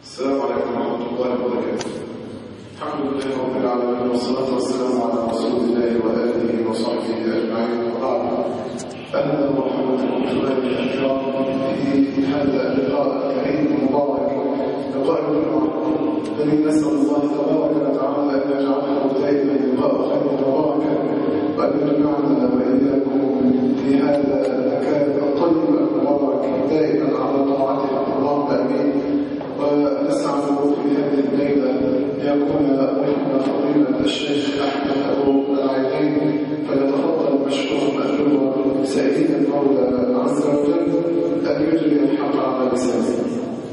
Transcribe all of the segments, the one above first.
السلام عليكم ورحمة الله وبركاته الحمد لله رب العالمين والصلاة والسلام على رسول الله وآله وصحبه أجمعين وبعد أهلا ومرحبا بإخواني الأكرام في هذا اللقاء الكريم المبارك لقاء الجمعة الذي نسأل الله تبارك وتعالى أن يجعله دائما لقاء خير مباركا وأن يجمعنا وإياكم في هذا المكان الطيب المبارك دائما على طاعته اللهم آمين ونسعد في هذه الليلة ليكون ضيفنا فضيلة الشيخ أحمد أبو العينين فيتفضل مشكورا مأجورا سائلين المولى عز وجل أن يجري الحق على لسانه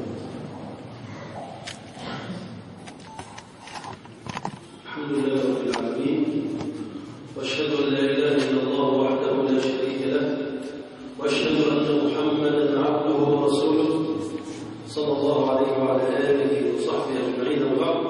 الحمد لله رب العالمين واشهد ان لا اله الا الله وحده لا شريك له واشهد ان محمدا عبده ورسوله صلى الله عليه وعلى اله وصحبه اجمعين وبعد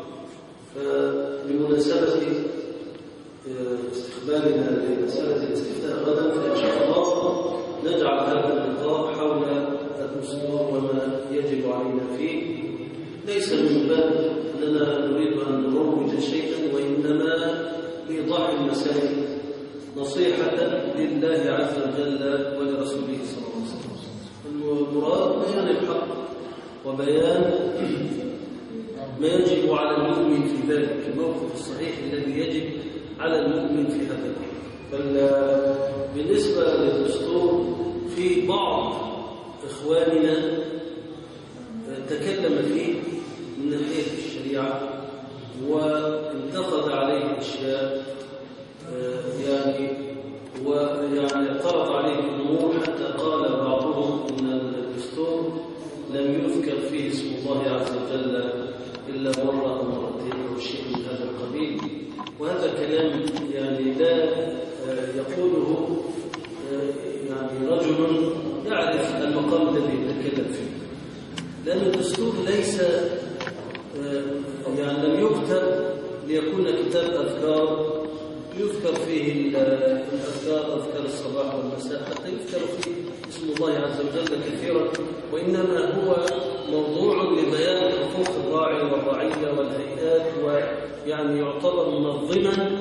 فبمناسبه استقبالنا لمساله الاستفتاء غدا فان شاء الله نجعل هذا اللقاء حول الدستور وما يجب علينا فيه ليس من باب اننا نريد ان نروج شيئا وانما لايضاح المسائل نصيحه لله عز وجل ولرسوله صلى الله عليه وسلم المراد بيان الحق وبيان ما يجب على المؤمن في ذلك الموقف الصحيح الذي يجب على المؤمن في هذا الامر بالنسبه للدستور في بعض اخواننا تكلم فيه من ناحيه الشريعه وانتقد عليه اشياء يعني ويعني اعترض عليه الامور حتى قال بعضهم ان الدستور لم يذكر فيه اسم الله عز وجل الا مره او مرتين او شيء من هذا القبيل وهذا كلام يعني لا يقوله يعني رجل يعرف المقام الذي يتكلم فيه لأن الدستور ليس يعني لم يكتب ليكون كتاب أذكار يذكر فيه الأذكار أذكار الصباح والمساء حتى يذكر فيه اسم الله عز وجل كثيرا وإنما هو موضوع لبيان حقوق الراعي والرعية والهيئات ويعني يعتبر منظما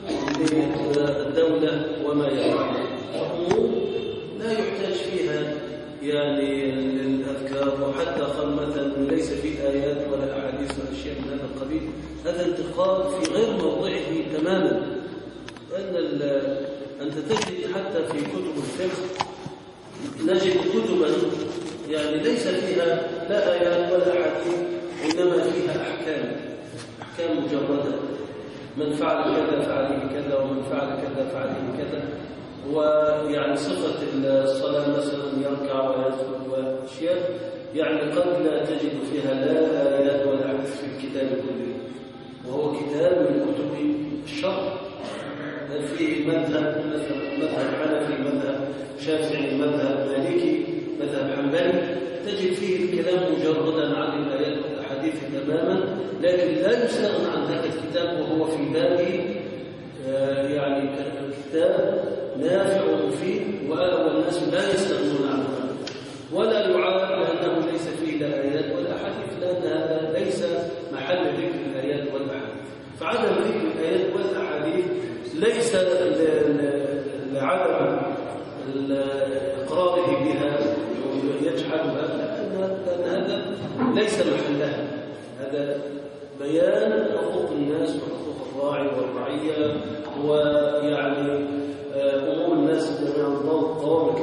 للدولة وما يفعل فأمور لا يحتاج فيها يعني للأذكار وحتى قال مثلا ليس في آيات ولا أحاديث ولا شيء من هذا القبيل هذا انتقاد في غير موضعه تماما لأن أنت تجد حتى في كتب الفقه نجد كتبا يعني ليس فيها لا آيات ولا أحاديث إنما فيها أحكام أحكام مجردة من فعل كذا فعليه كذا ومن فعل كذا فعليه كذا ويعني صفة الصلاة مثلا يركع ويسجد وأشياء يعني قد لا تجد فيها لا آيات ولا حديث في الكتاب كله وهو كتاب من كتب الشرع هل فيه مذهب مثلا مذهب حنفي مذهب شافعي مذهب مالكي مذهب حنبلي تجد فيه الكلام مجردا عن الآيات والأحاديث تماما لكن لا يستغنى عن هذا الكتاب وهو في بابه يعني كتاب نافع ومفيد والناس لا يستغنون عنه ولا يعاد لأنه ليس فيه لا آيات ولا أحاديث لأن هذا ليس محل ذكر الآيات والأحاديث فعدم ذكر الآيات والأحاديث ليس لعدم إقراره بها يجحدها لأن هذا ليس محلها هذا بيان حقوق الناس وحقوق الراعي والرعية ويعني أمور الناس جميعا ضوابط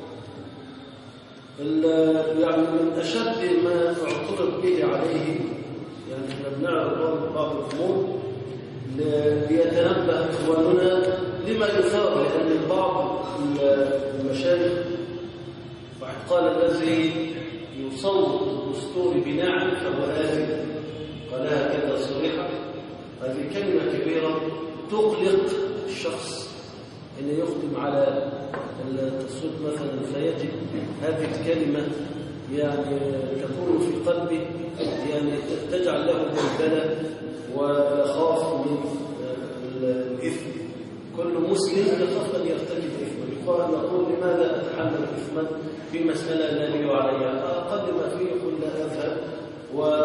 يعني من أشد ما اعترض به عليه يعني احنا بنعرض بعض الأمور ليتنبه إخواننا لما يثار لأن بعض المشايخ واحد قال الذي يصوت الدستور بنعم فهو آثم قالها كذا صريحة هذه كلمة كبيرة تقلق الشخص أن يختم على التصويت مثلا فيجد هذه الكلمة يعني تكون في قلبه يعني تجعل له بلبلة ويخاف من الإثم كل مسلم يخاف أن يرتكب إثما يقال نقول لماذا أتحمل إثما في مسألة لا لي عليها أقل ما فيه يقول لا أذهب و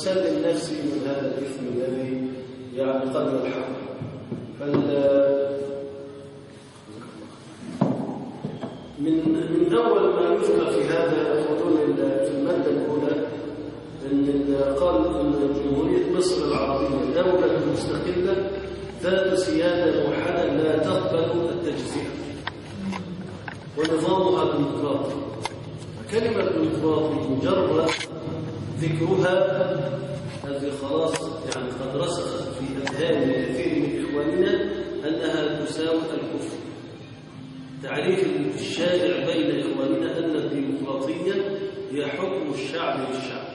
وأسلم نفسي من هذا الإثم الذي يعني قد يلحقه فال من من أول ما يذكر في هذا يقولون في المادة الأولى أن قال أن جمهورية مصر العربية دولة مستقلة ذات سيادة موحدة لا تقبل التجزئة ونظامها ديمقراطي كلمة ديمقراطي مجرد ذكرها هذه خلاص يعني قد رسخت في أذهان كثير من إخواننا أنها تساوي الكفر تعريف الشائع بين إخواننا أن الديمقراطية هي حكم الشعب للشعب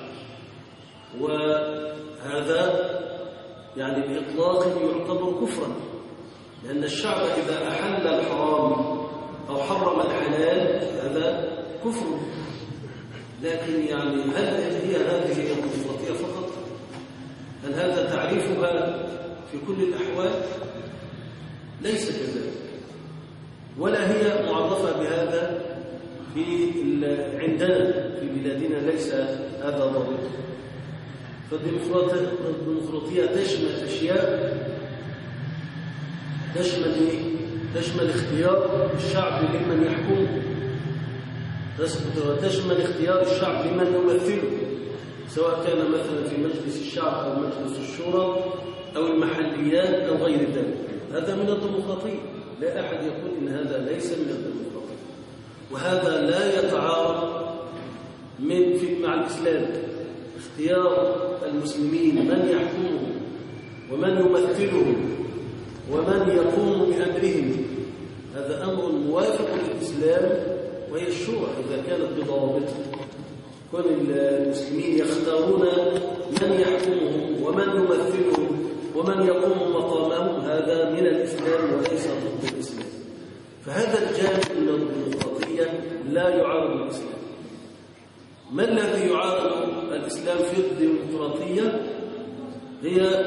وهذا يعني بإطلاق يعتبر كفرا لأن الشعب إذا أحل الحرام أو حرم الحلال هذا كفر لكن يعني هل هي هذه الديمقراطية فقط؟ هل هذا تعريفها في كل الأحوال؟ ليس كذلك ولا هي معرفة بهذا في عندنا في بلادنا ليس هذا ضابط فالديمقراطية تشمل أشياء تشمل إيه؟ تشمل اختيار الشعب لمن يحكمه وتشمل اختيار الشعب لمن يمثله سواء كان مثلا في مجلس الشعب أو مجلس الشورى أو المحليات أو غير ذلك هذا من الديمقراطية لا أحد يقول إن هذا ليس من الديمقراطية وهذا لا يتعارض من في مع الإسلام اختيار المسلمين من يحكمهم ومن يمثلهم ومن يقوم بأمرهم هذا أمر موافق للإسلام وهي الشورى إذا كانت بضوابطها كون المسلمين يختارون من يحكمهم ومن يمثلهم ومن يقوم مقامهم هذا من الإسلام وليس ضد الإسلام فهذا الجانب من الديمقراطية لا يعارض الإسلام ما الذي يعارض الإسلام في الديمقراطية هي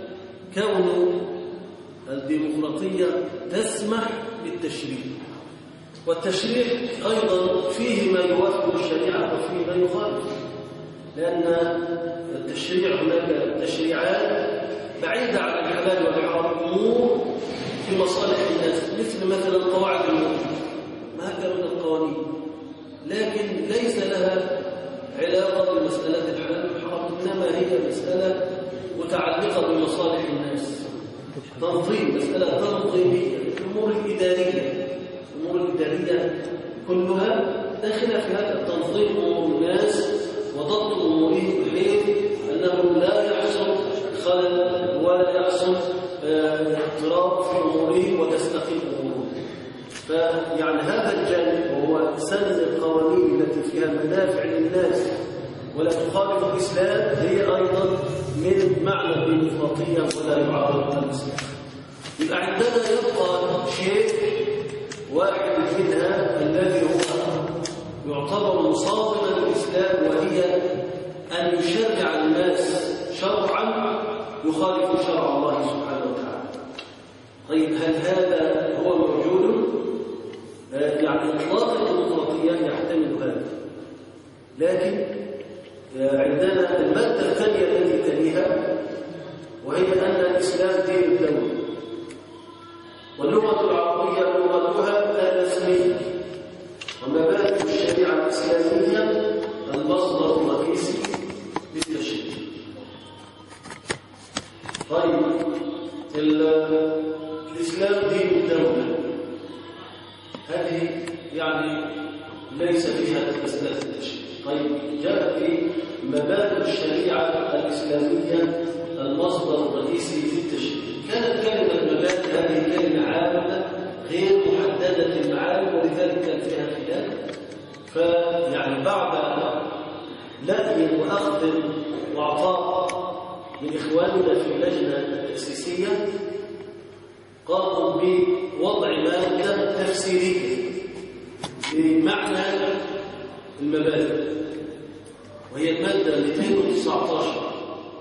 كون الديمقراطية تسمح بالتشريع والتشريع أيضا فيه ما يوافق الشريعة وفيه ما يخالف لأن التشريع هناك تشريعات بعيدة عن الحلال والحرام أمور في مصالح الناس مثل مثلا قواعد الموت ما هكذا من القوانين لكن ليس لها علاقة بمسألة الحلال والحرام إنما هي مسألة متعلقة بمصالح الناس تنظيم مسألة تنظيمية الأمور الإدارية الأمور الإدارية كلها داخلة في هذا تنظيم أمور الناس وضبط أمورهم بحيث أنه لا يحصل خلل ولا يحصل اضطراب في أمورهم وتستقيم أمورهم فيعني هذا الجانب وهو سن القوانين التي فيها منافع للناس ولا تخالف الإسلام هي أيضا من معنى الديمقراطية ولا يعارض الإسلام يبقى عندنا يبقى شيء واحد منها الذي هو يعتبر مصادما للإسلام وهي أن يشرع الناس شرعا يخالف شرع الله سبحانه وتعالى طيب هل هذا هو موجود؟ يعني إطلاق الديمقراطية يحتمل هذا لكن عندنا المادة الثانية التي تليها وهي أن الإسلام دين الدولة واللغة العربية لغتها الرسمية ومبادئ الشريعة الإسلامية المصدر الرئيسي للتشريع طيب الإسلام دين الدولة هذه يعني ليس فيها مسألة التشريع طيب جاء في مبادئ الشريعة الإسلامية المصدر الرئيسي للتشريع كانت كلمة مبادئ هذه كلمة عامة غير محددة المعالم ولذلك كان فيها خلاف فيعني بعد لأي وأخذ وعطاء من إخواننا في اللجنة التأسيسية قاموا بوضع مادة تفسيرية بمعنى المبادئ وهي المادة 219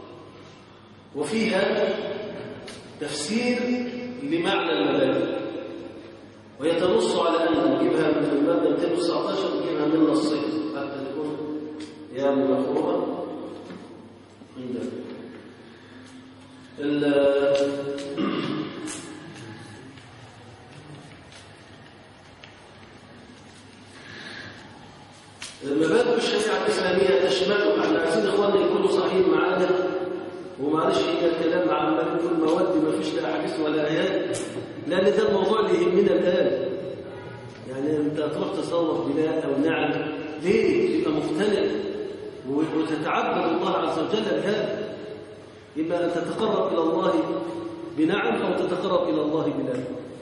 وفيها تفسير لمعنى المبادئ وهي تنص على أن نجيبها من المادة 219 نجيبها من نصين حتى تكون يعني مفهومة المبادئ الشريعة الإسلامية تشمل احنا عايزين إخواننا يكونوا صحيحين معانا ومعلش هي الكلام عمال يكون مواد ما فيش لا أحاديث ولا آيات لأن ده الموضوع اللي يهمنا الآن يعني أنت تروح تصور بناء أو نعم ليه؟ تبقى مقتنع وتتعبد الله عز وجل بهذا إما أن تتقرب إلى الله بنعم أو تتقرب إلى الله بلا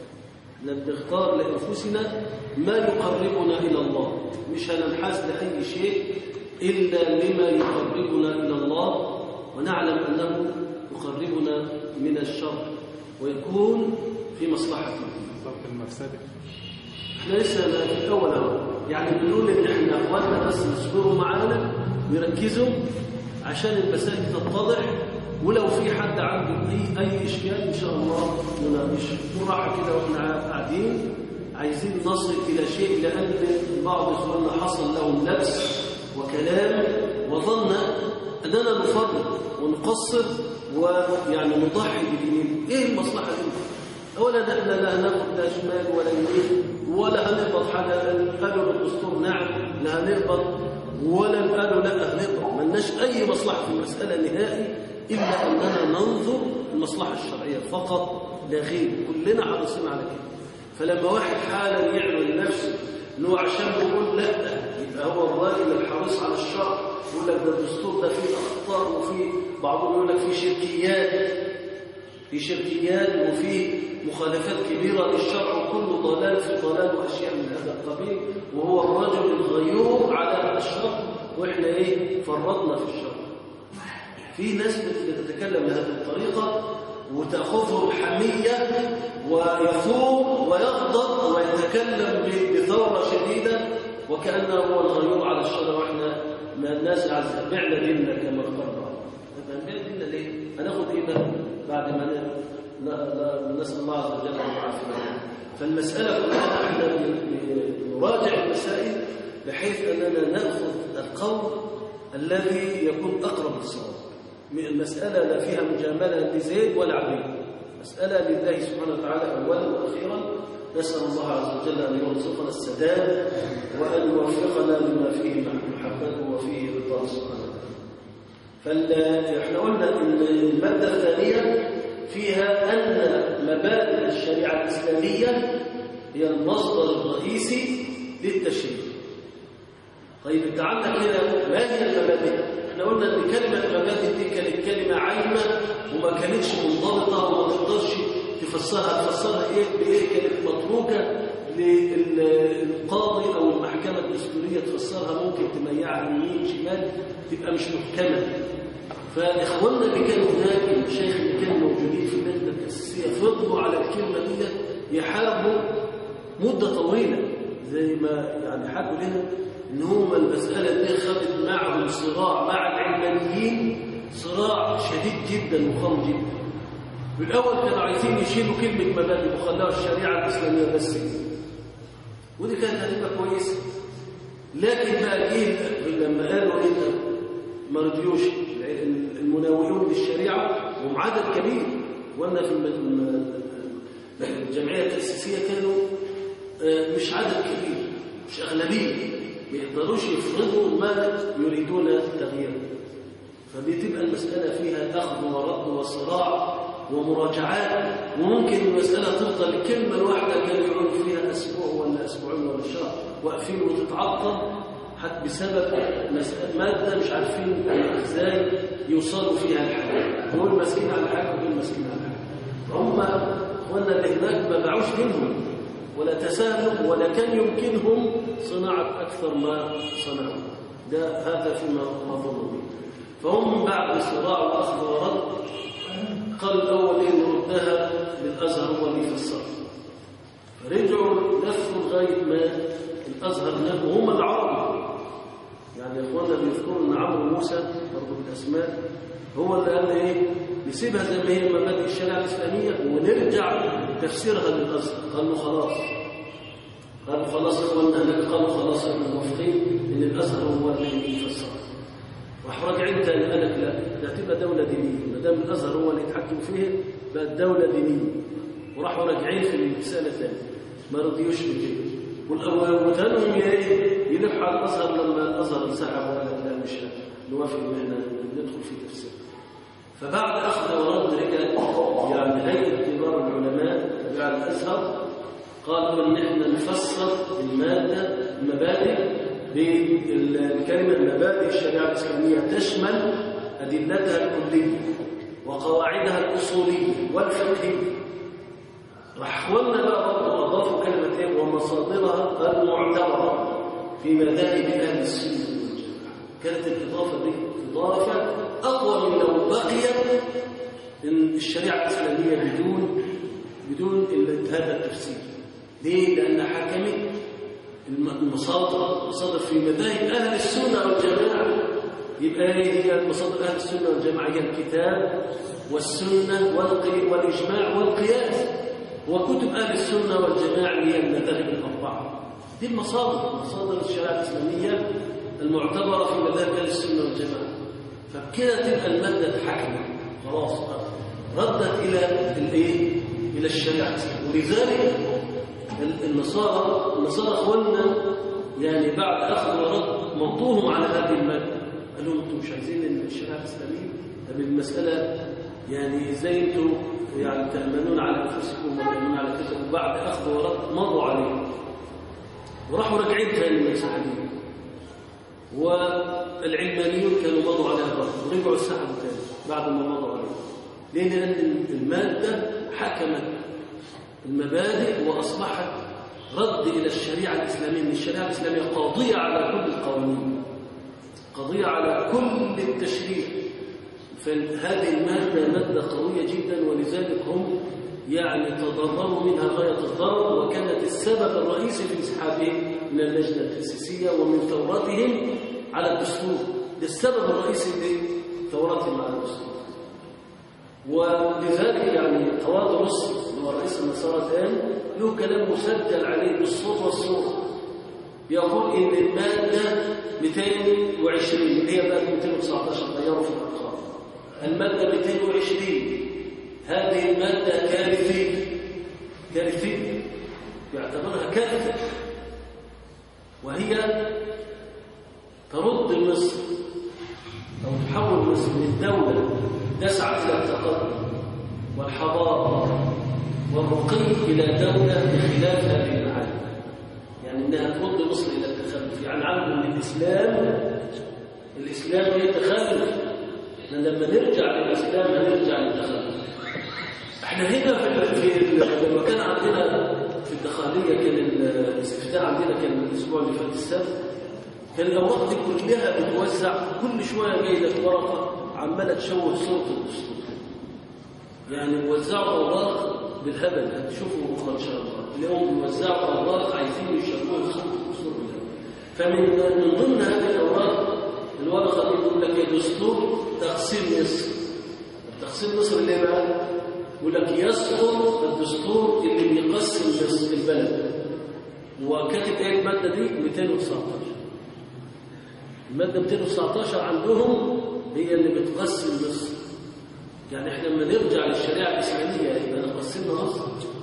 نختار لأنفسنا ما يقربنا إلى الله مش هننحاز لأي شيء إلا لما يقربنا إلى الله ونعلم أنه يقربنا من الشر ويكون في مصلحته بالضبط المفسده احنا لسه في الأول أهو يعني بنقول إن احنا أخواننا بس يصبروا معانا ويركزوا عشان المسائل تتضح ولو في حد عنده أي أي إشكال إن شاء الله نناقشه بالراحة كده وإحنا قاعدين عايزين نصل إلى شيء لأن بعض إخواننا حصل لهم لبس وكلام وظن أننا نفرط ونقصر ويعني نضحي بديننا إيه المصلحة دي؟ أولا احنا لا هناخد لا شمال ولا يمين ولا هنقبض حاجة قالوا بالدستور نعم لا هنقبض ولا قالوا لا هنقبض ملناش أي مصلحة في المسألة نهائي إلا أننا ننظر المصلحة الشرعية فقط لا غير كلنا حريصين على كده فلما واحد حالا يعمل نفسه انه عشان بيقول لا يبقى هو الراجل الحريص على الشرع يقول لك ده الدستور ده فيه اخطاء وفيه بعضهم يقول لك فيه شركيات في شركيات وفي مخالفات كبيرة للشرع وكل ضلال في ضلال وأشياء من هذا القبيل وهو الرجل الغيور على الشرع وإحنا إيه فرطنا في الشرع في ناس بتتكلم بهذه الطريقة وتأخذهم حمية ويثور ويغضب ويتكلم بثورة شديدة وكأنه هو الغيور على الشرع وإحنا ما الناس بعنا ديننا كما قال بعض بعنا ديننا ليه؟ هناخد إيه بقى بعد ما لا لا نسأل الله عز وجل أن يعافينا فالمسألة كلها احنا نراجع المسائل بحيث أننا نأخذ القول الذي يكون أقرب للصواب المسألة لا فيها مجاملة لزيد ولا عبيد مسألة لله سبحانه وتعالى أولا وأخيرا نسأل الله عز وجل أن يرزقنا السداد وأن يوفقنا لما فيه محبته وفيه رضاه سبحانه وتعالى فاحنا قلنا ان المادة الثانية فيها أن مبادئ الشريعة الإسلامية هي المصدر الرئيسي للتشريع طيب انت عندك هنا ما هي المبادئ احنا قلنا ان كلمة مبادئ دي كانت كلمة عايمة وما كانتش منضبطة وما تقدرش تفسرها تفسرها ايه بايه كانت متروكة للقاضي او المحكمة الدستورية تفسرها ممكن تميعها يمين شمال تبقى مش محكمة فإخواننا اللي كانوا هناك المشايخ اللي كانوا موجودين في اللجنة التأسيسية فضلوا على الكلمة دي يحاربوا مدة طويلة زي ما يعني حكوا لنا إن هم المسألة دي خدت معهم صراع مع العلمانيين صراع شديد جدا وقوي جدا بالأول كانوا عايزين يشيلوا كلمة مبادئ وخلاها الشريعة الإسلامية بس ودي كانت هتبقى كويسة لكن بقى جه لما قالوا إيه ما رضيوش المناولون للشريعة وهم عدد كبير وانا في الجمعية التأسيسية كانوا مش عدد كبير مش أغلبية ما يقدروش يفرضوا ما يريدون تغييره فبتبقى المسألة فيها أخذ ورد وصراع ومراجعات وممكن المسألة تفضل الكلمة الواحدة كانوا يقعدوا فيها أسبوع ولا أسبوعين ولا شهر واقفين وتتعطل حتى بسبب مادة مش عارفين ازاي يوصلوا فيها الحل دول ماسكين على حاجة ودول ماسكين على حاجة هم اخوانا اللي هناك ما باعوش منهم ولا تساهلوا ولا كان يمكنهم صناعة أكثر ما صنعوا ده هذا فيما نظن به فهم بعد صراع وأخذ ورد قال الأول إن ردها للأزهر هو اللي يفسر فرجعوا لفوا لغاية ما الأزهر له وهم العرب يعني اخواننا بيذكروا ان عمرو موسى برضه بالاسماء هو اللي قال ايه نسيبها زي ما هي مبادئ الشريعه الاسلاميه ونرجع تفسيرها للازهر قالوا خلاص قالوا خلاص اخواننا هناك قالوا خلاص احنا موافقين ان الازهر هو اللي يفسرها راح راجعين تاني قال لك لا ده هتبقى دوله دينيه ما دام الازهر هو اللي يتحكم فيها بقت دوله دينيه وراحوا راجعين في المساله ثاني ما رضيوش بكده والأول وتانهم يلح على الازهر لما الازهر انسحب وقال لا مش نوافق ان احنا ندخل في تفسير فبعد اخذ ورد رجع يعني هيئه كبار العلماء تبع الازهر قالوا ان احنا نفسر الماده المبادئ بالكلمه مبادئ الشريعه الاسلاميه تشمل ادلتها الكليه وقواعدها الاصوليه والفقهيه راح اخواننا بقى برضه اضافوا كلمه ايه ومصادرها المعتبره في مذاهب اهل السنه والجماعه كانت الاضافه دي اضافه اقوى من لو بقيت ان الشريعه الاسلاميه بدون بدون هذا التفسير ليه؟ لان حكمت المصادر المصادر في مذاهب اهل السنه والجماعه يبقى هي مصادر اهل السنه والجماعه هي الكتاب والسنه والاجماع والقياس وكتب اهل السنه والجماعه اللي هي المذاهب الاربعه دي المصادر مصادر الشريعه الاسلاميه المعتبره في مذاهب اهل السنه والجماعه فبكده تبقى الماده اتحكمت خلاص ردت الى الايه الى الشريعه الاسلاميه ولذلك النصارى النصارى اخواننا يعني بعد اخذ ورد موضوعهم على هذه الماده قال لهم انتم مش عايزين الشريعه الاسلاميه طب المساله يعني ازاي انتم يعني تامنون على انفسكم وتامنون على كذا وبعد اخذ ورد مروا عليه وراحوا راجعين تاني المساله دي والعلمانيون كانوا مضوا عليها برضه ورجعوا سحبوا تاني بعد ما مضوا عليها ليه؟ لان الماده حكمت المبادئ واصبحت رد الى الشريعه الاسلاميه ان الشريعه الاسلاميه قاضيه على كل القوانين قضيه على كل التشريع فهذه الماده ماده قويه جدا ولذلك هم يعني تضرروا منها غايه الضرر وكانت السبب الرئيسي في انسحابهم من اللجنه التاسيسيه ومن ثورتهم على الدستور ده السبب الرئيسي لثورتهم على الدستور ولذلك يعني توادرس اللي هو رئيس النصارى الان له كلام مسجل عليه بالصوت والصوره يقول ان الماده 220 اللي هي بقى 219 غيروا في الارقام الماده 220 هذه الماده كارثيه كارثيه يعتبرها كارثه وهي ترد مصر او تحول مصر من دوله تسعى إلى التقدم والحضارة والرقي إلى دولة بخلاف هذه المعاني يعني إنها ترد مصر إلى التخلف يعني عارف أن الإسلام الإسلام يتخلف لما نرجع للإسلام هنرجع للتخلف احنا هنا في, في لما كان عندنا في الدخانية كان الاستفتاء عندنا كان الأسبوع اللي فات السبت كان الأوراق دي كلها بتوزع كل شوية جاي لك ورقة عماله تشوه صوره الدستور يعني بيوزعوا اوراق بالهبل هتشوفوا بكره ان شاء الله اليوم بيوزعوا اوراق عايزين يشوهوا صوره الدستور بالهبل فمن من ضمن هذه الاوراق الورقه دي بيقول لك دستور تقسيم مصر تقسيم مصر ليه بقى؟ يقول لك يسقط الدستور اللي بيقسم مصر البلد وكاتب ايه الماده دي 219 الماده 219 عندهم هي اللي بتقسم مصر يعني احنا لما نرجع للشريعه الاسلاميه يبقى نقسمنا مصر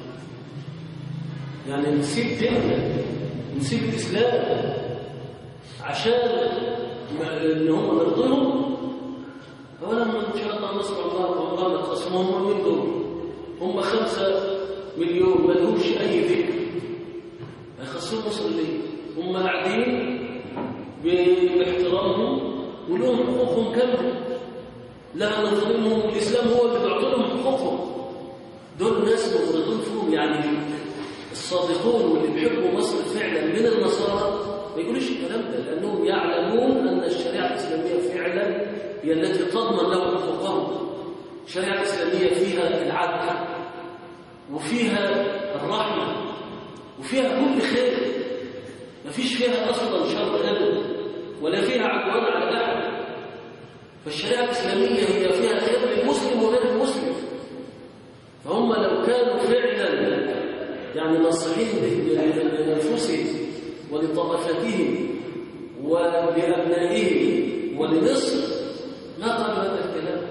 يعني نسيب ديننا نسيب الاسلام عشان ان هم نرضيهم اولا ان شاء الله نصر الله والله ما تقسموا هم من دول هم خمسة مليون ما لهمش اي ذكر هيخسروا مصر ليه؟ هم قاعدين باحترامهم ولهم حقوقهم كامله لا نظلمهم الاسلام هو اللي بيعطي لهم حقوقهم دول ناس مفرطين فيهم يعني الصادقون واللي بيحبوا مصر فعلا من النصارى ما يقولوش الكلام ده لانهم يعلمون ان الشريعه الاسلاميه فعلا هي التي تضمن لهم حقوقهم الشريعه الاسلاميه فيها العدل وفيها الرحمه وفيها كل خير ما فيش فيها اصلا شر ابدا ولا فيها عدوان على احد فالشريعه الاسلاميه هي فيها خير للمسلم وغير المسلم فهم لو كانوا فعلا يعني ناصحين لانفسهم ولطائفتهم ولابنائهم ولمصر ما قالوا هذا الكلام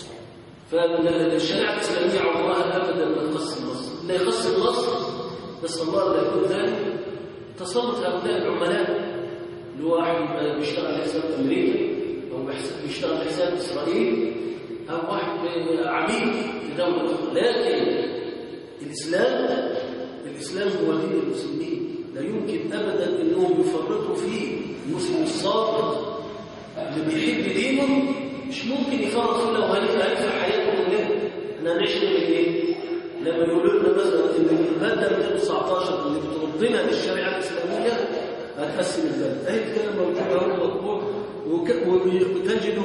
فالشريعة الإسلامية عمرها أبدا ما تقسم مصر لا يقسم مصر نسأل الله لا يكون ذلك تسلط هؤلاء العملاء اللي هو واحد بيشتغل حساب أمريكا أو بيشتغل حساب إسرائيل أو واحد عميد في دولة أخرى لكن الإسلام الإسلام هو دين المسلمين لا يمكن أبدا أنهم يفرطوا فيه المسلم الصادق اللي بيحب دينه مش ممكن يفرط فيه لو هينفع حياته كلها احنا هنعيش من ايه؟ لما يقولوا لنا مثلا ان الماده 219 اللي بتردنا للشريعه الاسلاميه هتقسم البلد اهي الكلام موجود اهو مطبوع وتجده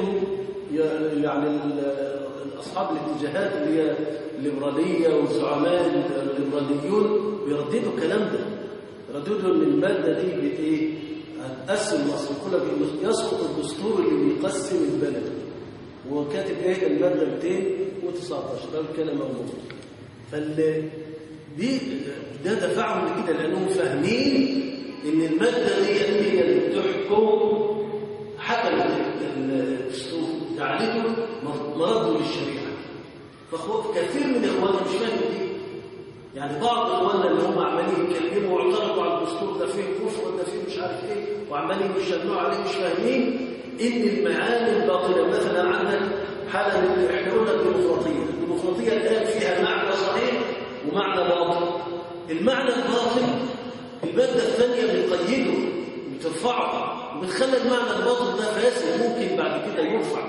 يعني اصحاب الاتجاهات اللي هي الليبراليه والزعماء الليبراليون بيرددوا الكلام ده يرددوا ان الماده دي بت ايه؟ هتقسم مصر كلها يسقط الدستور اللي بيقسم البلد وكاتب ايه الماده 219 ده الكلام موجود فال دي ده دفعهم لكده لانهم فاهمين ان الماده دي هي اللي بتحكم حكمت الدستور جعلته مرده للشريعه فخوف كثير من اخواننا مش فاهم دي يعني بعض اخواننا اللي هم عمالين يتكلموا واعترضوا على الدستور ده فيه كفر وده فيه مش عارف ايه وعمالين يشجعوا عليه مش فاهمين ان المعاني الباطله مثلا عندك حاله احنا قلنا الديمقراطيه الديمقراطيه الان فيها معنى صحيح ومعنى باطل المعنى الباطل الماده الثانيه بتقيده بترفعه وبتخلي المعنى الباطل ده فاسد ممكن بعد كده يرفع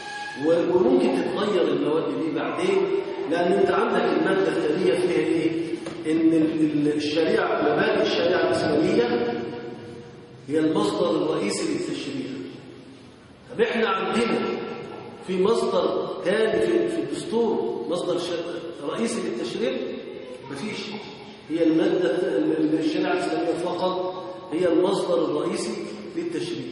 وممكن تتغير المواد دي بعدين لان انت عندك الماده الثانيه فيها ايه ان الشريعه مبادئ الشريعه الاسلاميه هي المصدر الرئيسي للتشريع طب احنا عندنا في مصدر ثاني في في الدستور مصدر رئيسي للتشريع مفيش هي الماده الشريعه الاسلاميه فقط هي المصدر الرئيسي للتشريع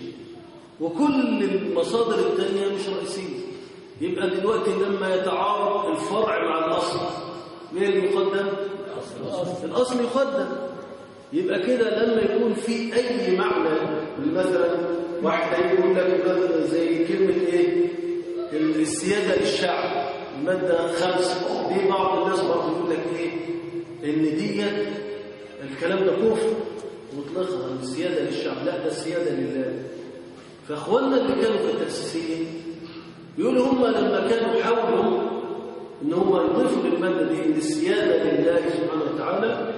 وكل المصادر الثانيه مش رئيسيه يبقى دلوقتي لما يتعارض الفرع مع الاصل مين اللي يقدم الاصل يقدم يبقى كده لما يكون في اي معنى مثلا واحد يقول لك زي كلمه ايه السياده للشعب الماده خمسة دي بعض الناس برضه يقول لك ايه ان ديت الكلام ده كفر مطلقها السياده للشعب لا ده السياده لله فاخواننا اللي كانوا في التاسيسيين يقولوا هم لما كانوا حاولوا ان هم يضيفوا للماده دي ان السياده لله سبحانه وتعالى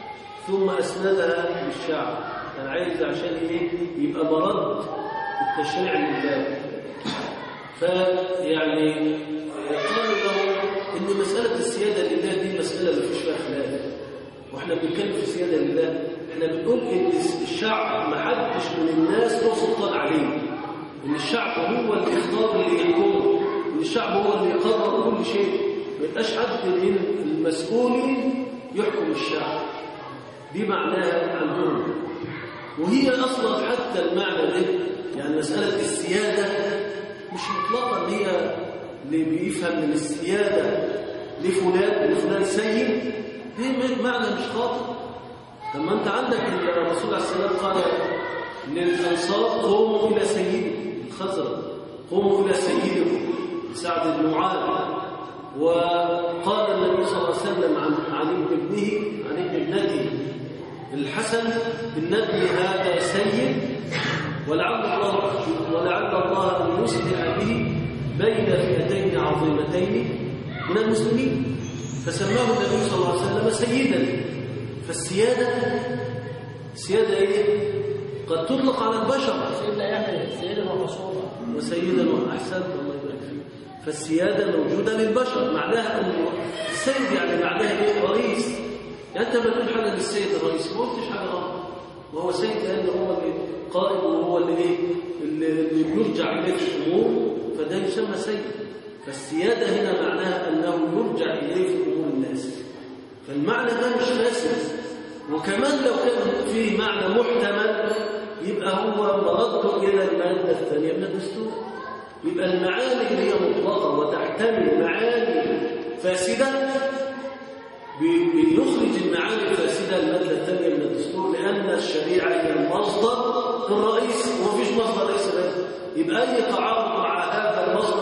ثم اسندها للشعب كان عايز عشان ايه يبقى مرد التشريع لله فيعني قالوا له ان مساله السياده لله دي مساله ما فيش فيها خلاف واحنا بنتكلم في السياده لله احنا بنقول ان الشعب ما حدش من الناس له سلطان عليه ان الشعب هو اللي يختار اللي يحكمه ان الشعب هو اللي يقرر كل شيء ما يبقاش حد من المسؤولين يحكم الشعب دي معناها عندهم وهي اصلا حتى المعنى ده يعني مساله السياده مش مطلقا هي اللي بيفهم من السياده لفلان لفلان سيد دي معنى مش خاطئ لما انت عندك الرسول عليه السلام قال للانصار قوموا الى سيدكم الخزرج قوموا الى سيدكم سعد بن معاذ وقال النبي صلى الله عليه وسلم عن عن ابن ابنه عن ابن ابنته الحسن بالنبي هذا سيد ولعل الله ولعل الله ان يصلح به بين فئتين عظيمتين من المسلمين فسماه النبي صلى الله عليه وسلم سيدا فالسياده السياده ايه قد تطلق على البشر سيدنا يحيى سيدنا وحصولا وسيدا واحسنت الله يبارك فيك فالسياده موجوده للبشر معناها ان السيد يعني معناها ايه رئيس يعني انت لما تقول حاجه للسيد الرئيس ما قلتش حاجه غلط وهو سيد لان هو اللي قائد وهو اللي ايه اللي يرجع اليه في الامور فده يسمى سيد فالسياده هنا معناها انه يرجع اليه في امور الناس فالمعنى ده مش فاسد وكمان لو كان فيه معنى محتمل يبقى هو مرده الى الماده الثانيه من الدستور يبقى المعاني اللي هي مطلقه وتحتمل معاني فاسده بيخرج المعاني الفاسده الماده الثانيه من الدستور لان الشريعه هي المصدر الرئيس ومفيش مصدر رئيس غيره يبقى اي تعارض مع هذا المصدر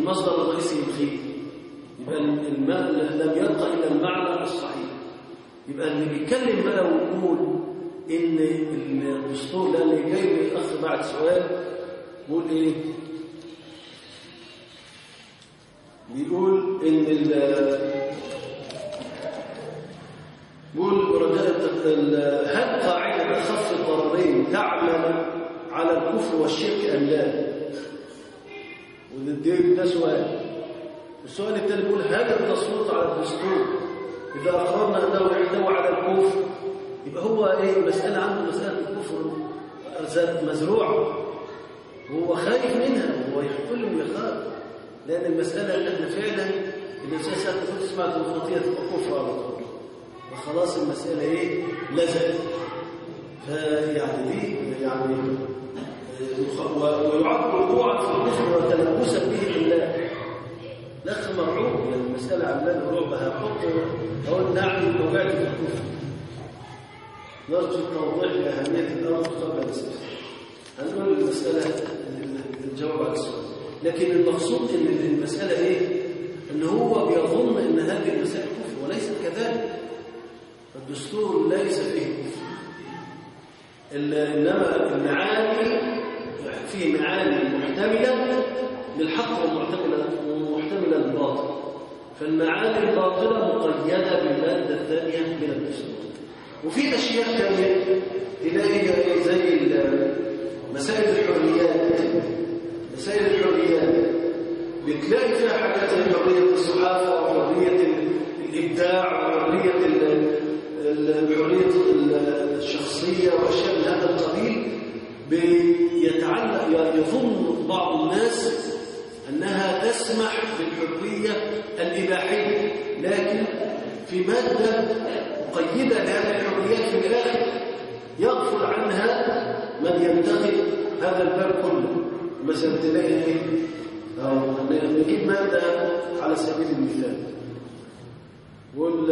المصدر الرئيسي يلغيه يبقى الماء لم يبقى إلا المعنى الصحيح يبقى اللي بيتكلم بقى ويقول إن الدستور ده اللي جاي من الأخ بعد سؤال بيقول إيه؟ بيقول إن ال بيقول رجاء هل قاعدة خف الضررين تعمل على الكفر والشرك أم لا؟ وده ده سؤال السؤال الثاني بيقول هل التصويت على الدستور إذا أقررنا أنه يحتوي على الكفر يبقى هو إيه المسألة عنده مسألة الكفر مزروعة وهو خايف منها وهو كل يخاف لأن المسألة اللي احنا فعلا الإنسان ساعة المفروض تسمع ديمقراطية تبقى كفر على طول وخلاص المسألة إيه لزقت فيعني دي يعني ويعد وقوعا في الكفر وتلبسا به بالله الاخ مرعوب يعني المساله عامله له رعب هحط اقول نعم وقعت في الكفر نرجو التوضيح لاهميه الامر قبل الاستفسار هنقول المساله الجواب على السؤال لكن المقصود ان المساله ايه ان هو بيظن ان هذه المسائل كفر وليست كذلك الدستور ليس فيه كفر انما المعاني فيه معاني محتمله للحق ومحتمله ومحتمله للباطل فالمعاني الباطله مقيده بالماده الثانيه من الدستور وفي اشياء ثانيه تلاقي زي مسائل الحريات مسائل الحريات بتلاقي فيها حاجات زي حريه الصحافه وحريه الابداع وحريه الحريه الشخصيه واشياء من هذا القبيل بيتعلق يظن بعض الناس أنها تسمح بالحرية الإباحية لكن في مادة مقيدة لهذه الحريات في الآخر يغفل عنها من ينتقد هذا الباب كله مثلا تلاقي ايه أو نجيب مادة على سبيل المثال وال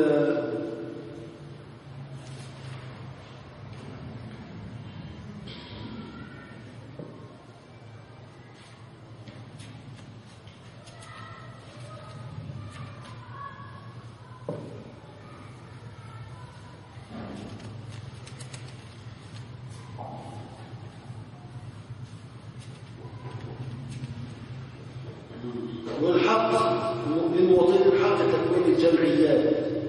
والحق للمواطنين الحق تكوين الجمعيات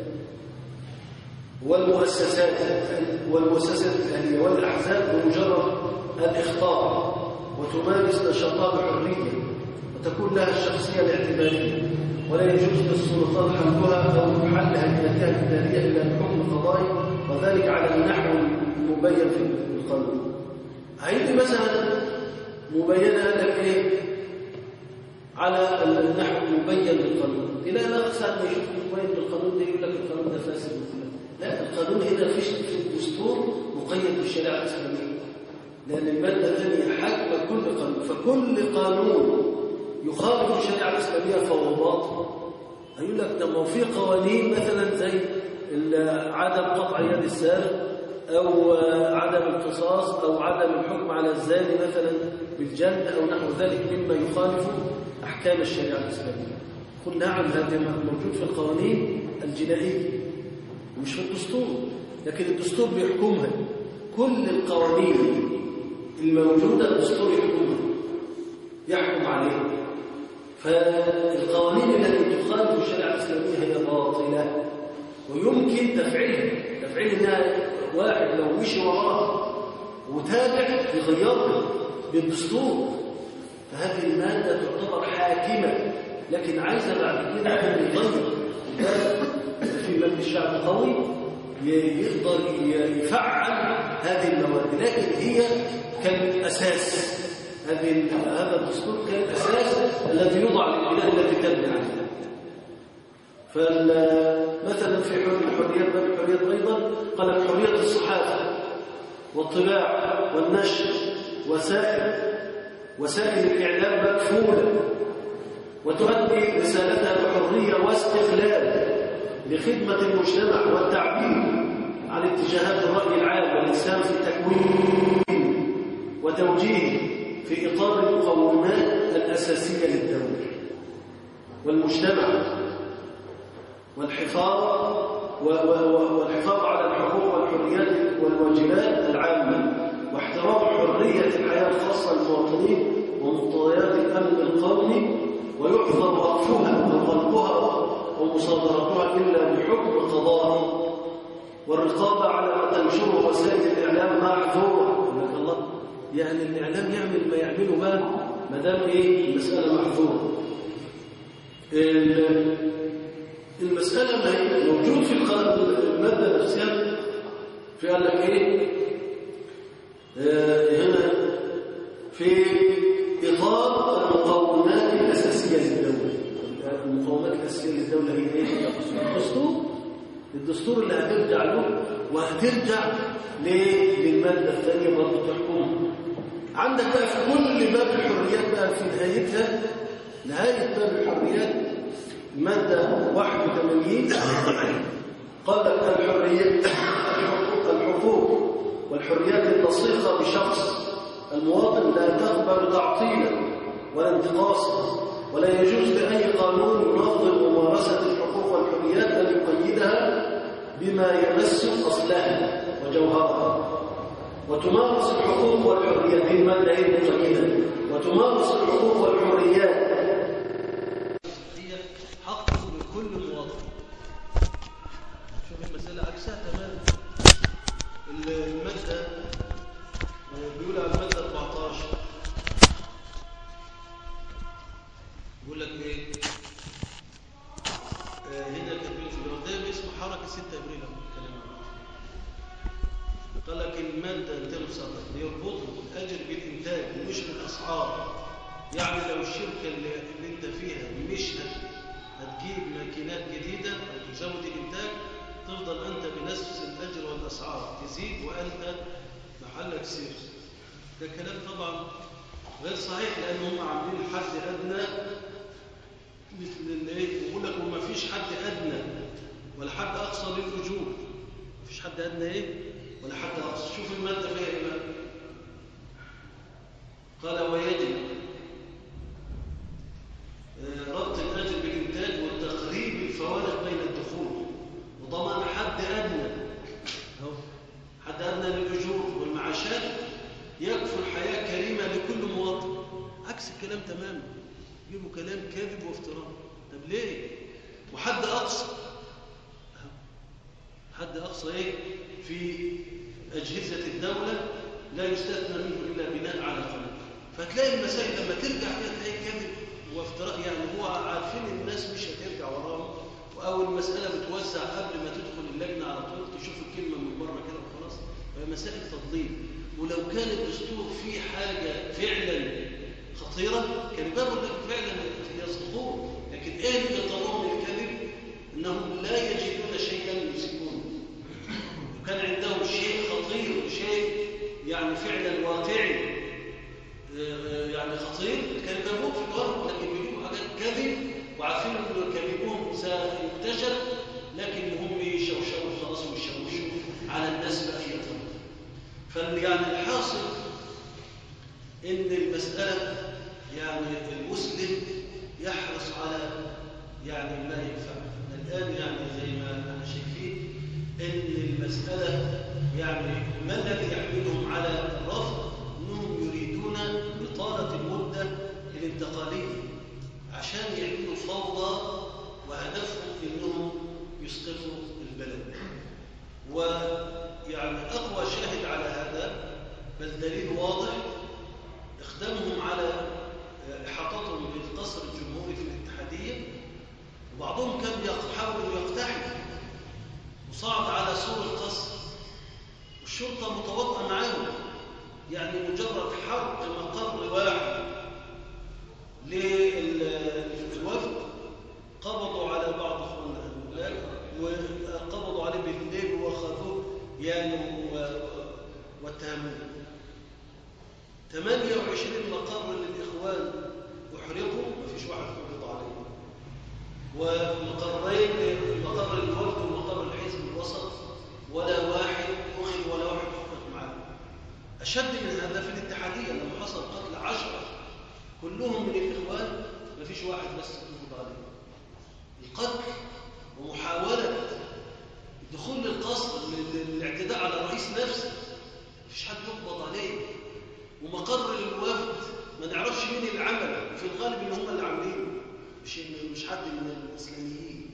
والمؤسسات والمؤسسات الأهلية والأحزاب بمجرد الإخطاء وتمارس نشاطها بحرية وتكون لها الشخصية الاعتبارية ولا يجوز للسلطات حلها أو حل هيئتها الإدارية إلا بحكم قضائي وذلك على النحو المبين في القانون هيدي مثلا مبينة لك إيه على النحو المبين بالقانون الى لا ساعه ما يشوف مبين بالقانون ده يقول لك القانون ده فاسد لا القانون هنا فيش في الدستور مقيد بالشريعه الاسلاميه لان الماده الثانيه حجم كل قانون فكل قانون يخالف الشريعه الاسلاميه فهو باطل هيقول لك ده ما في قوانين مثلا زي عدم قطع يد السارق أو عدم القصاص أو عدم الحكم على الزاني مثلا بالجلد أو نحو ذلك مما يخالف أحكام الشريعة الإسلامية قل نعم هذا موجود في القوانين الجنائية مش في الدستور لكن الدستور بيحكمها كل القوانين الموجودة الدستور يحكمها يحكم عليها فالقوانين التي تخالف الشريعة الإسلامية هي باطلة ويمكن تفعيلها تفعيل انها واحد لو مشي وراه وتابع يغيرها بالدستور فهذه المادة تعتبر حاكمة لكن عايزة بعد كده أن يغير في مبني الشعب قوي يقدر يفعل هذه المواد لكن هي كالأساس هذه هذا الدستور كالأساس الذي يوضع للبناء الذي تبني عليه فمثلا في الحريات باب الحريات أيضا قال حرية الصحافة والطباع والنشر وسائل وسائل الإعلام مكفولة وتؤدي رسالتها بحرية واستقلال لخدمة المجتمع والتعبير عن اتجاهات الرأي العام والإسهام في تكوين وتوجيه في إطار المقومات الأساسية للدولة والمجتمع والحفاظ و- و- و- والحفاظ على الحقوق والحريات والواجبات العامة واحترام حرية الحياة الخاصة للمواطنين ومقتضيات الأمن القومي ويحظر وقفها وغلقها ومصادرتها إلا بحكم قضائي والرقابة على ما تنشره وسائل الإعلام محظورة يقول لك الله يعني الإعلام يعمل ما يعمله بقى ما دام إيه المسألة محظورة ال- المسألة ما هي موجود في الق- المادة نفسها في قال لك إيه آه، هنا في إطار المقومات الأساسية للدولة المقومات الأساسية للدولة هي إيه؟ الدستور الدستور اللي هترجع له وهترجع ليه؟ للمادة الثانية برضه تحكمها عندك بقى في كل باب الحريات بقى في نهايتها نهاية باب الحريات مادة 81 قال لك الحريات الحقوق- الحقوق والحريات اللصيقة بشخص المواطن لا تقبل تعطيلا ولا انتقاصا ولا يجوز لأي قانون ينظم ممارسة الحقوق والحريات أن يقيدها بما يمس أصلها وجوهرها وتمارس الحقوق والحريات هي المادة هي المقيدة وتمارس الحقوق والحريات هي حق لكل مواطن شوف المسألة عكسها تماما المادة بيقول على المادة 14 يقول لك ايه آه، هنا كاتبين في القدام اسمه حركة 6 ابريل اهو الكلام ده. قال لك المادة 219 يربطه الأجر بالإنتاج ومش بالأسعار يعني لو الشركة اللي, اللي أنت فيها مش هت- هتجيب ماكينات جديدة أو تزود الإنتاج تفضل أنت بنفس الأجر والأسعار تزيد وأنت محلك سير ده كلام طبعا غير صحيح لأن هم عاملين حد أدنى مثل الايه يقول لك وما فيش حد أدنى ولا حد أقصى للأجور مفيش حد أدنى إيه ولا حد أقصى شوف المادة فيها إيه بقى قال ويجب آه، ربط الأجر بالإنتاج وتقريب الفوارق بين الدخول وضمان حد أدنى أهو حد أدنى للأجور والمعاشات يكفل حياة كريمة لكل مواطن عكس الكلام تماما يجيبوا كلام كاذب وافتراء طب ليه وحد أقصى أهو. حد أقصى إيه في أجهزة الدولة لا يستثنى منه إلا بناء على قانون فتلاقي المسائل لما ترجع كده تلاقي كذب وافتراء يعني هو عارفين الناس مش هترجع وراهم أو المسألة بتوزع قبل ما تدخل اللجنة على طول تشوف الكلمة من بره كده وخلاص فهي مسائل تضليل ولو كان الدستور فيه حاجة فعلا خطيرة كان باب فعلا يصدقون لكن ايه اللي يطلعهم الكذب انهم لا يجدون شيئا يمسكونه وكان عندهم شيء خطير وشيء يعني فعلا واقعي آه، يعني خطير كان بيموت في الارض لكن بيجيبوا حاجات كذب وعارفين ان كذبهم سينتشر لكن هم يشوشوا خلاص ويشوشوا على الناس بقى في طريق فال يعني الحاصل ان المساله يعني المسلم يحرص على يعني ما ينفع الان يعني زي ما احنا شايفين ان المساله يعني ما الذي يحملهم على الرفض انهم يريدون اطاله المده الانتقاليه عشان يعملوا فوضى وهدفهم انهم يسقطوا البلد ويعني اقوى شاهد على هذا بل دليل واضح اخدامهم على احاطتهم بالقصر الجمهوري في الاتحاديه وبعضهم كان بيحاول انه يقتحم وصعد على سور القصر والشرطه متواطئه معاهم يعني مجرد حرق مقر واحد للوفد قبضوا على بعض اخواننا هؤلاء وقبضوا عليه بالليل واخذوه يعني واتهموه 28 مقر للاخوان احرقوا ما فيش واحد قبض عليه ومقرين مقر الوفد ومقر الحزب الوسط ولا واحد اخذ ولا واحد اخذ معاه اشد من هذا في الاتحاديه لما حصل قتل عشره كلهم من الاخوان ما فيش واحد بس قبض عليه القتل ومحاولة دخول القصر للاعتداء على الرئيس نفسه مفيش حد يقبض عليه ومقر الوفد ما نعرفش مين اللي عمله وفي الغالب ان هم اللي عاملينه مش مش حد من الاسلاميين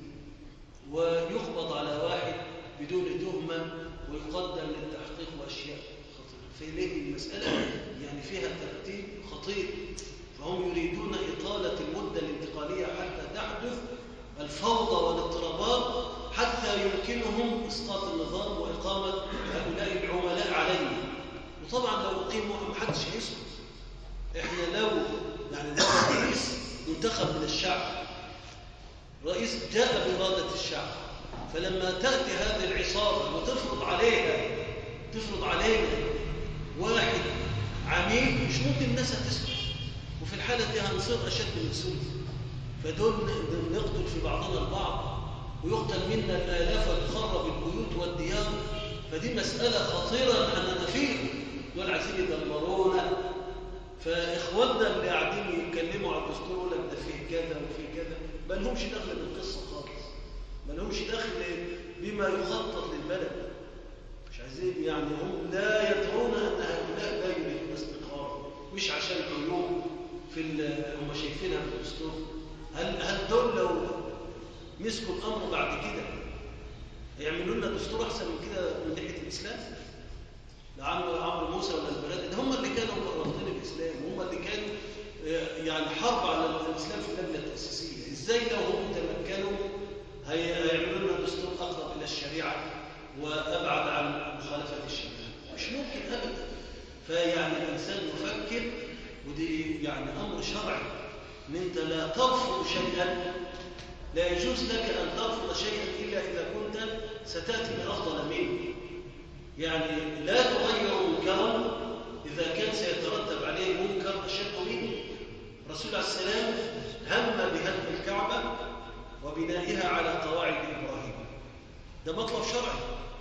ويقبض على واحد بدون تهمه ويقدم للتحقيق واشياء خطيره فليه المساله يعني فيها ترتيب خطير فهم يريدون اطاله المده الانتقاليه حتى تحدث الفوضى والاضطرابات حتى يمكنهم اسقاط النظام واقامه هؤلاء العملاء عليه وطبعا لو اقيموا ما حدش هيسكت احنا لو يعني لو رئيس منتخب من الشعب رئيس جاء بإرادة الشعب فلما تأتي هذه العصابة وتفرض عليها تفرض علينا واحد عميل مش ممكن الناس هتسكت وفي الحالة دي هنصير أشد من السلف فدول نقتل في بعضنا البعض ويقتل منا الآلاف وتخرب البيوت والديار فدي مسألة خطيرة أننا فيه دول عايزين يدمرونا فإخواننا اللي قاعدين يتكلموا على الدستور يقول لك ده فيه كذا وفيه كذا ما لهمش دخل بالقصة خالص ما لهمش دخل بما يخطط للبلد مش عايزين يعني هم لا يدرون أن هؤلاء لا يريدون استقرار مش عشان عيوب في هم شايفينها في الدستور هل هل دول لو مسكوا الأمر بعد كده يعملوا لنا دستور أحسن من كده من ناحية الإسلام؟ لعمرو عمرو موسى ولا البلاد ده هم اللي كانوا رافضين الاسلام هم اللي كانوا يعني حرب على الاسلام في اللجنه التاسيسيه ازاي لو هم تمكنوا هيعملوا لنا دستور اقرب الى الشريعه وابعد عن مخالفه الشريعه مش ممكن ابدا فيعني الانسان يفكر ودي يعني امر شرعي ان انت لا ترفض شيئا لا يجوز لك ان ترفض شيئا الا اذا كنت ستاتي بافضل منه يعني لا تغير منكرا إذا كان سيترتب عليه منكر أشد منه الرسول عليه السلام هم بهدم الكعبة وبنائها على قواعد إبراهيم ده مطلب شرعي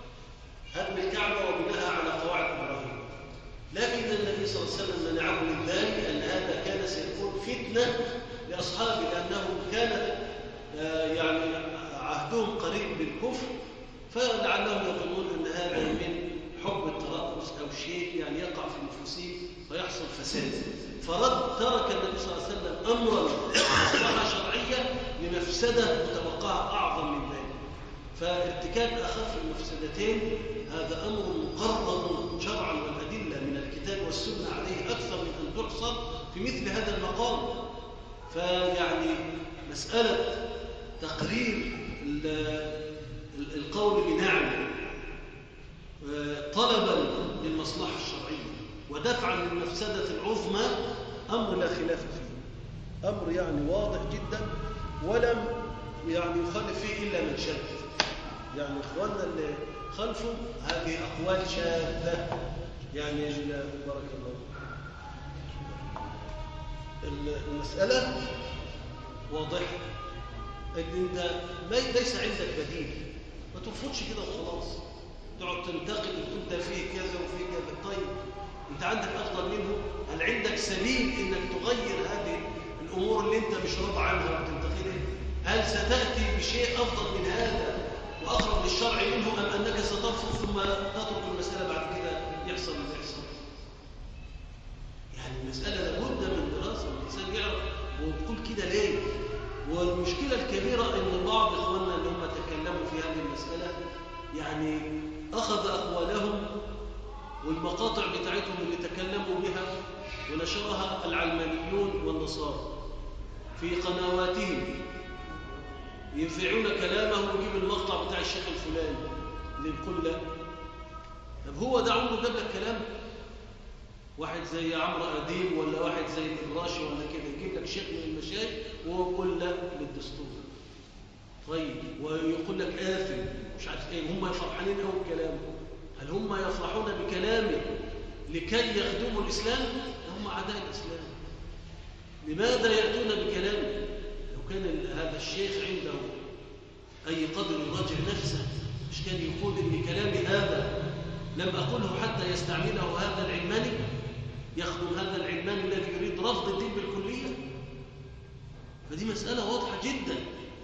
هدم الكعبة وبنائها على قواعد إبراهيم لكن النبي صلى الله عليه وسلم منعه من ذلك أن هذا كان سيكون فتنة لأصحابه لأنهم كانت يعني عهدهم قريب بالكفر فلعلهم يظنون أن هذا من حب الترأس أو شيء يعني يقع في نفوسهم فيحصل فساد فرد ترك النبي صلى الله عليه وسلم أمرا مصلحة شرعية لمفسدة متوقعة أعظم من ذلك فارتكاب أخف المفسدتين هذا أمر مقرر شرعا والأدلة من الكتاب والسنة عليه أكثر من أن تحصر في مثل هذا المقام فيعني مسألة تقرير القول بنعم طلبا للمصلحة الشرعية ودفعا للمفسدة العظمى أمر لا خلاف فيه أمر يعني واضح جدا ولم يعني يخالف فيه إلا من شد يعني إخواننا اللي خلفوا هذه أقوال شاذة يعني بارك الله المسألة واضحة ان انت ليس عندك بديل ما ترفضش كده وخلاص تقعد تنتقد وتقول ده فيه كذا وفيه كذا طيب انت عندك افضل منه هل عندك سبيل انك تغير هذه الامور اللي انت مش راضي عنها وتنتقدها هل ستاتي بشيء افضل من هذا واقرب للشرع منه ام انك سترفض ثم تترك المساله بعد كده يحصل اللي يحصل يعني المساله لابد من دراسه الانسان يعرف وتقول كده ليه والمشكلة الكبيرة أن بعض إخواننا اللي هم تكلموا في هذه المسألة يعني أخذ أقوالهم والمقاطع بتاعتهم اللي تكلموا بها ونشرها العلمانيون والنصارى في قنواتهم ينفعون كلامه ويجيب المقطع بتاع الشيخ الفلاني اللي يقول لا طب هو ده عمره جاب لك كلام واحد زي عمرو أديب ولا واحد زي الإبراشي ولا كده يجيب لك شيخ من المشايخ ويقول لا للدستور طيب ويقول لك آثم مش عارف ايه هم فرحانين قوي بكلامه هل هم يفرحون بكلامه لكي يخدموا الإسلام هم أعداء الإسلام لماذا يأتون بكلامه لو كان هذا الشيخ عنده أي قدر يراجع نفسه مش كان يقول إن كلامي هذا لم أقوله حتى يستعمله هذا العلماني يخدم هذا العلماني الذي يريد رفض الدين بالكلية فدي مسألة واضحة جدا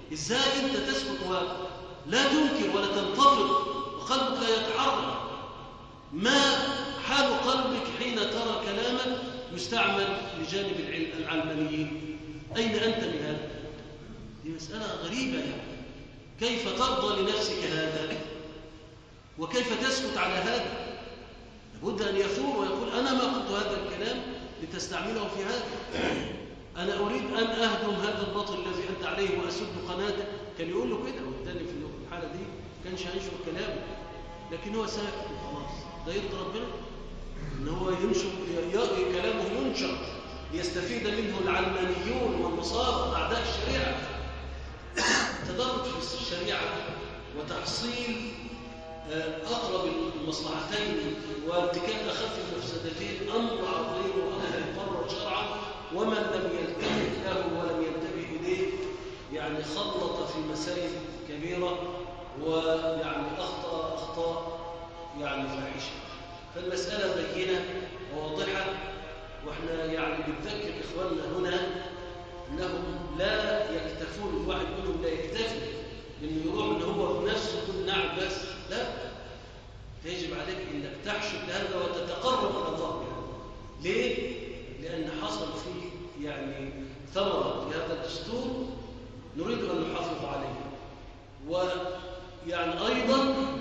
ازاي انت تسكت ولا تنكر ولا تنتفض وقلبك لا يتحرك ما حال قلبك حين ترى كلاما يستعمل لجانب العل- العلمانيين أين أنت من هذا؟ دي مسألة غريبة يعني كيف ترضى لنفسك هذا؟ وكيف تسكت على هذا؟ لابد أن يثور ويقول أنا ما قلت هذا الكلام لتستعمله في هذا أنا أريد أن أهدم هذا البطل الذي أنت عليه وأسد قناتك كان يقول له كده والتاني في الحالة دي كانش هينشر كلامه لكن هو ساكت وخلاص ده يرضي ربنا ان هو ينشر ي- كلامه ينشر ليستفيد منه العلمانيون والنصارى اعداء الشريعه تدرج في الشريعه وتحصيل آه، اقرب المصلحتين وارتكاب اخف المفسدتين امر عظيم وامر مقرر شرعا ومن لم يلتفت له ولم ينتبه اليه يعني خلط في مسائل كبيره ويعني اخطا اخطاء يعني فاحشه فالمساله بينه وواضحه واحنا يعني بنذكر اخواننا هنا انهم لا يكتفون الواحد منهم لا يكتفي انه يروح ان هو بنفسه يقول نعم بس لا يجب عليك انك تحشد هذا وتتقرب الى الله بهذا. ليه؟ لان حصل فيه يعني ثمره في هذا الدستور نريد ان نحافظ عليه ويعني ايضا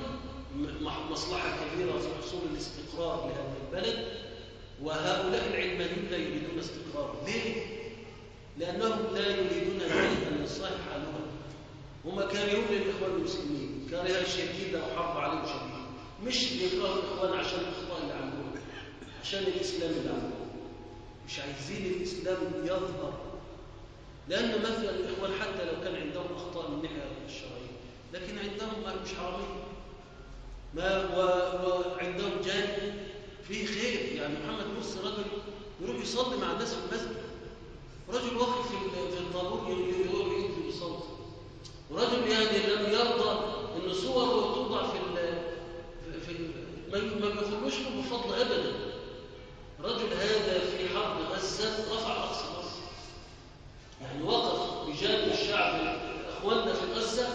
م- مصلحه كبيره في حصول الاستقرار لهذا البلد وهؤلاء العلمانيون لا يريدون استقرارا ليه؟ لأنهم لا يريدون أن يصلح حالهم هم كارهون للإخوان المسلمين كارهة شديدة وحرب عليهم شديدة مش بيكرهوا الإخوان عشان الأخطاء اللي عندهم عشان الإسلام اللي عندهم مش عايزين الإسلام يظهر لأن مثلا الإخوان حتى لو كان عندهم أخطاء من الناحية الشرعية لكن عندهم ما مش حرامية ما و- وعندهم جانب فيه خير يعني محمد مرسي رجل يروح يصلي مع الناس في المسجد رجل واقف في ال- في الطابور يروح يدي يصلي ورجل يعني لم يرضى ان صوره توضع في ال في- في ال- ما ما بيخلوش له بفضل ابدا رجل هذا في حرب غزه رفع راس مصر يعني وقف بجانب الشعب اخواننا في غزه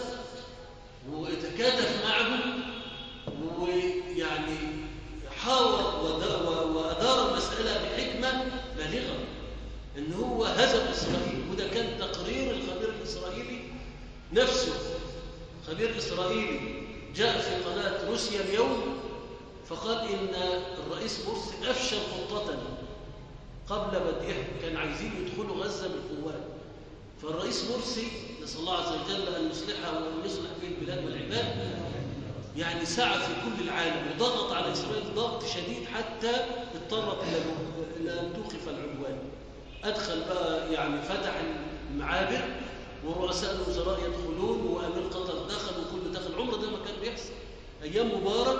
وتكاتف معهم ويعني حاور ود- و- وادار المساله بحكمه بالغه ان هو هزم اسرائيل وده كان تقرير الخبير الاسرائيلي نفسه خبير اسرائيلي جاء في قناه روسيا اليوم فقال ان الرئيس مرسي افشل خطه قبل بدئها كان عايزين يدخلوا غزه بالقوات فالرئيس مرسي نسال الله عز وجل ان يصلحها وان يصلح به البلاد والعباد يعني سعى في كل العالم وضغط على اسرائيل ضغط شديد حتى اضطرت الى الى ان توقف العدوان ادخل بقى يعني فتح المعابر ورؤساء الوزراء يدخلون وامير قطر دخل وكل دخل عمره ده ما كان بيحصل ايام مبارك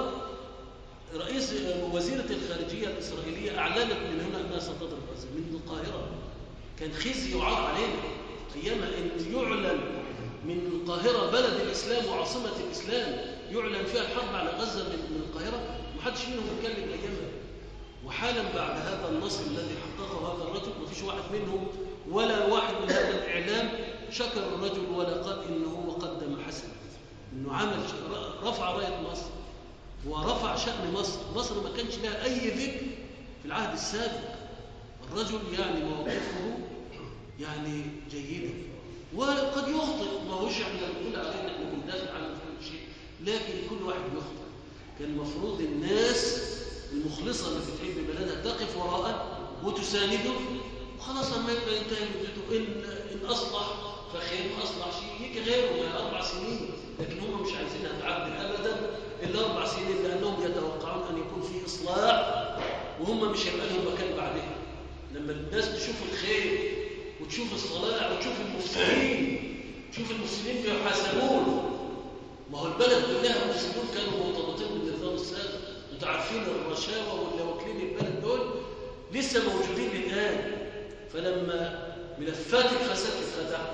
رئيس وزيره الخارجيه الاسرائيليه اعلنت من هنا انها ستضرب غزه من القاهره كان خزي وعار علينا ايامها ان يعلن من القاهره بلد الاسلام وعاصمه الاسلام يعلن فيها الحرب على غزه من من القاهره محدش منهم يتكلم ايامها وحالا بعد هذا النصر الذي حققه هذا الرجل ما فيش واحد منهم ولا واحد من هذا الاعلام شكر الرجل ولا قال انه هو قدم حسنا انه عمل ش- ر- رفع رايه مصر ورفع شان مصر مصر ما كانش لها اي ذكر في العهد السابق الرجل يعني مواقفه يعني جيده وقد يخطئ ما هوش احنا بنقول عليه ان احنا بندافع عن كل شيء لكن كل واحد يخطئ كان المفروض الناس المخلصه اللي بتحب بلدها تقف وراءه وتسانده وخلاص لما يبقى ينتهي مدته ان ان اصلح فخير ما اصلح شيء يجي غيره ما اربع سنين لكن هم مش عايزينها تعدي ابدا الا اربع سنين لانهم يتوقعون ان يكون في اصلاح وهم مش هيبقى لهم مكان بعدها لما الناس تشوف الخير وتشوف الصلاح وتشوف المفسدين تشوف المسلمين بيحاسبون ما هو البلد كلها المسلمون كانوا مرتبطين بالنظام السابق انتوا عارفين الرشاوى واللي واكلين البلد دول لسه موجودين للان فلما ملفات الفساد اتفتحت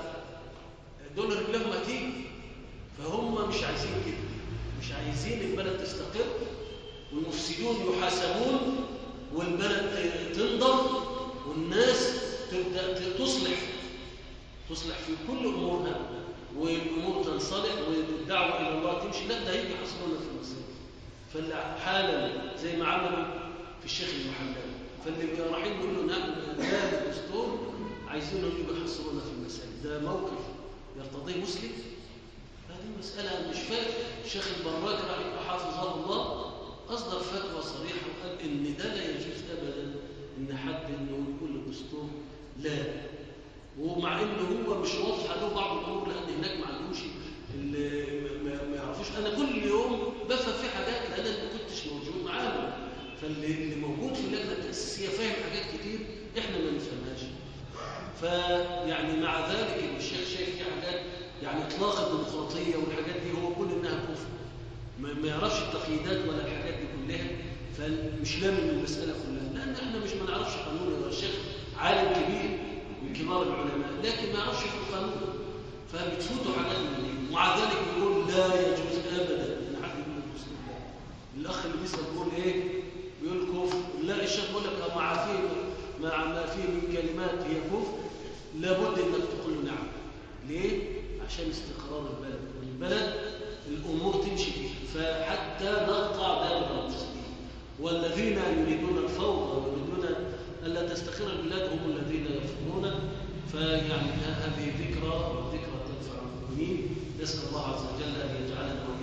دول رجلهم هتيجي فهم مش عايزين كده مش عايزين البلد تستقر والمفسدون يحاسبون والبلد تنضف والناس تبدا تصلح تصلح في كل امورها والامور تنصلح والدعوه الى الله تمشي لا ده هيجي يحصلونا في المساجد فاللي حالا زي ما عملوا في الشيخ المحمدي فاللي كانوا رايحين يقولوا نعم لا الدستور عايزينهم يجوا يحصلونا في المساجد ده موقف يرتضيه مسلم هذه مسألة مش فاهم الشيخ البراك رحمه حافظه الله أصدر فتوى صريحة وقال إن ده لا يجوز أبدا إن حد إنه يقول للدستور لا ومع إنه هو مش واضح له بعض الأمور لأن هناك ما عندهمش اللي ما ما يعرفوش أنا كل يوم بفهم في حاجات لأن أنا ما كنتش موجود معاهم فاللي اللي موجود في اللجنة التأسيسية فاهم حاجات كتير إحنا ما نفهمهاش فيعني مع ذلك الشيخ شايف في حاجات يعني اطلاق الديمقراطيه والحاجات دي هو كل انها كفر ما ما يعرفش التقييدات ولا الحاجات دي كلها فمش لامم المساله كلها لان احنا مش ما نعرفش قانون يا الشيخ عالم كبير من كبار العلماء لكن ما يعرفش في القانون فبتفوتوا حاجات من دي ومع ذلك بيقول لا يجوز ابدا ان حد يقول المسلم ده الاخ اللي بيسال بيقول ايه بيقول كفر لا الشيخ بيقول لك مع فيه مع ما فيه من كلمات هي كفر لابد انك تقول له نعم ليه عشان استقرار البلد والبلد الامور تمشي فيها فحتى نقطع دائره المسلمين والذين يريدون الفوضى ويريدون الا تستقر البلاد هم الذين يرفضون فيعني هذه ذكرى وذكرى تنفع المؤمنين نسال الله عز وجل ان يجعلنا